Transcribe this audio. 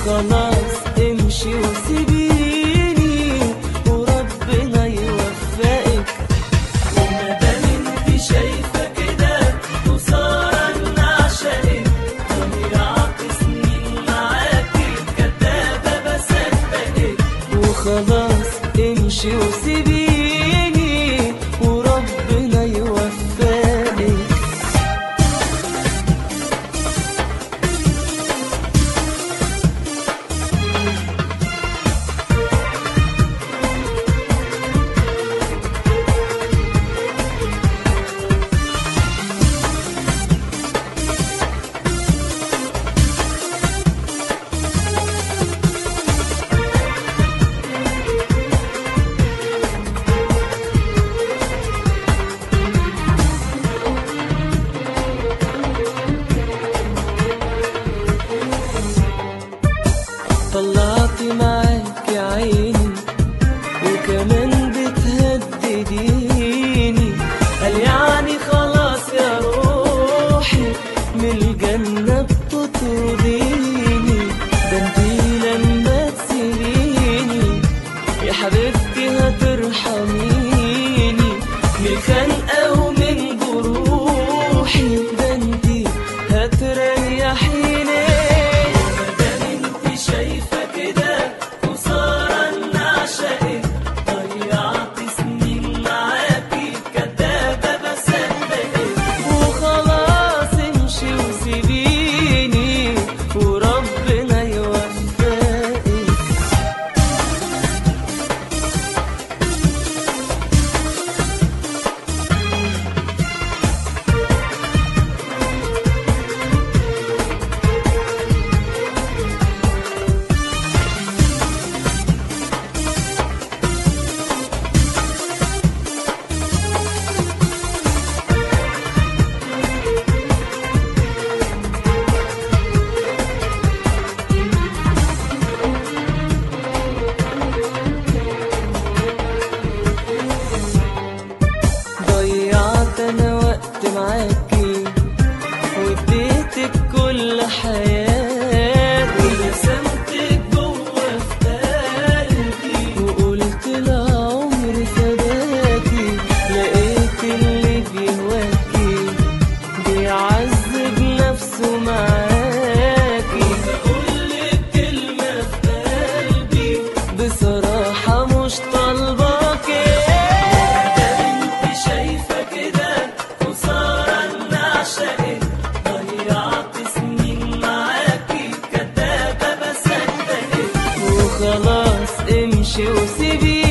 وخلاص امشي وسيبيني وربنا يوفقك وما دام انت شايفه كده خساره ان اعشقك ضيعت سنين معاكي كدابه بصدقك وخلاص امشي وسيبيني وربنا يوفقك طلعت معاك يا عيني وكمان بتهدديني قال يعني خلاص يا روحي من الجنة بتطرديني ده انتي لما تسيبيني يا حبيبتي هترحميني من الخنقة ومن جروحي ده انتي هتريحيني مادام انت شايفة كده خسارة ان اعشقك ضيعت سنين معاكي كدابة بصدقك وخلاص امشي وسيبيني وربنا يوفقك ضيعت انا وقت معاكي واديتك كل حياتي ورسمتك جوه في قلبي وقلت لعمري فداكي لقيت اللي بيهواكي بيعذب نفسه معاكي بقولك كلمة في قلبي بصراحة مش طالباكي انت شايفة كده خسارة ان اعشقك ضيعت سنين معاكي كدابة بصدقك وخلاص امشي وسيبي